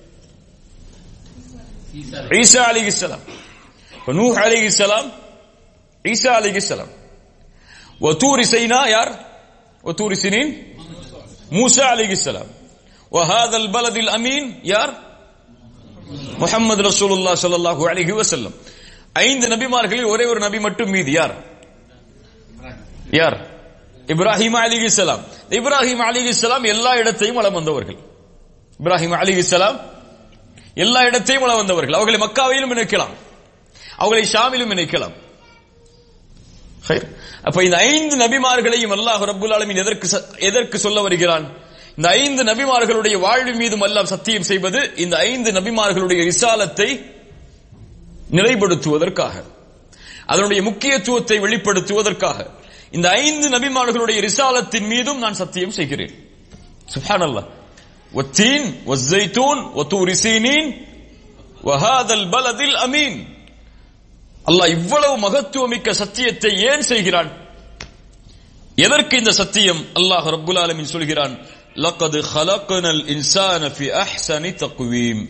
ஈசா அலிகிஸ்லாம் நூஹ் அலிகிஸ்லாம் ஈசா அலிகிஸ்லாம் வதூர் சைனா யார் وطور سنين موسى عليه السلام وهذا البلد الأمين யார் முஹம்மது ரசூலுல்லாஹ் ஸல்லல்லாஹு அலைஹி வஸல்லம் ஐந்து நபிமார்களில் ஒரே ஒரு நபி மட்டும் மீதி யார் யார் இப்ராஹிம் அலிஹிஸ்ஸலாம் இப்ராஹிம் அலிஹிஸ்ஸலாம் எல்லா இடத்தையும் வளம் வந்தவர்கள் இப்ராஹிம் அலிஹிஸ்ஸலாம் எல்லா இடத்தையும் வளம் வந்தவர்கள் அவர்களை மக்காவிலும் இணைக்கலாம் அவர்களை ஷாமிலும் இணைக்கலாம் ஹைர். அப்ப இந்த ஐந்து நபிமார்களையும் அல்லாஹ் ரப்புல் ஆலமீன் எதற்கு ச- எதற்கு சொல்ல வருகிறான் இந்த ஐந்து நபிமார்களுடைய வாழ்வு மீதும் அல்லாஹ் சத்தியம் செய்வது இந்த ஐந்து நபிமார்களுடைய ரிசாலத்தை நிலைப்படுத்துவதற்காக அதனுடைய முக்கியத்துவத்தை வெளிப்படுத்துவதற்காக இந்த ஐந்து நபிமார்களுடைய ரிசாலத்தின் மீதும் நான் சத்தியம் செய்கிறேன் சுப்ஹானல்லாஹ் والتين والزيتون وطور سينين وهذا البلد الأمين அல்லாஹ் இவ்வளவு மகத்துவமிக்க சத்தியத்தை ஏன் செய்கிறான் எதற்கு இந்த சத்தியம் அல்லாஹ் ரப்புல் ஆலமீன் சொல்கிறான் لقد خلقنا الإنسان في أحسن تقويم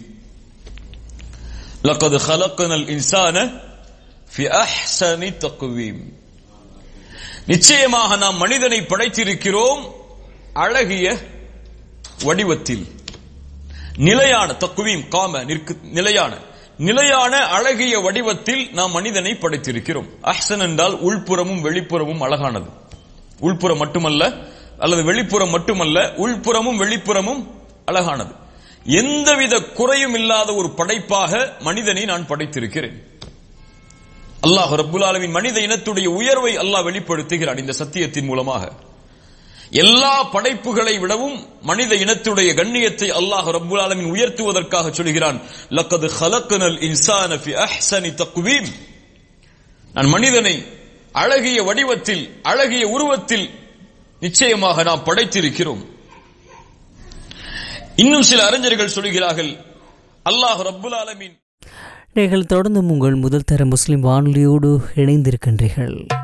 لقد خلقنا الإنسان في أحسن تقويم நிச்சயமாக நாம் மனிதனை படைத்திருக்கிறோம் அழகிய வடிவத்தில் நிலையான தக்குவீம் காம நிற்கு நிலையான நிலையான அழகிய வடிவத்தில் நாம் மனிதனை படைத்திருக்கிறோம் அஹ்சன் என்றால் உள்புறமும் வெளிப்புறமும் அழகானது உள்புறம் மட்டுமல்ல அல்லது வெளிப்புறம் மட்டுமல்ல உள்புறமும் வெளிப்புறமும் அழகானது எந்தவித குறையும் இல்லாத ஒரு படைப்பாக மனிதனை நான் படைத்திருக்கிறேன் அல்லாஹ் ரப்புல் ஆலமீன் மனித இனத்துடைய உயர்வை அல்லாஹ் வெளிப்படுத்துகிறான் இந்த சத்தியத்தின் மூலமாக எல்லா படைப்புகளை விடவும் மனித இனத்துடைய கண்ணியத்தை அல்லாஹ் ரப்புல் ஆலமீன் உயர்த்துவதற்காக சொல்கிறான் லக்கது ஹலக்கனல் இன்சான ஃபி அஹ்சனி தக்வீம் நான் மனிதனை அழகிய வடிவத்தில் அழகிய உருவத்தில் நிச்சயமாக நாம் படைத்திருக்கிறோம் இன்னும் சில அறிஞர்கள் சொல்கிறார்கள் அல்லாஹ் ரப்புல் ஆலமீன் நீங்கள் தொடர்ந்து உங்கள் முதல் தர முஸ்லிம் வானொலியோடு இணைந்திருக்கின்றீர்கள்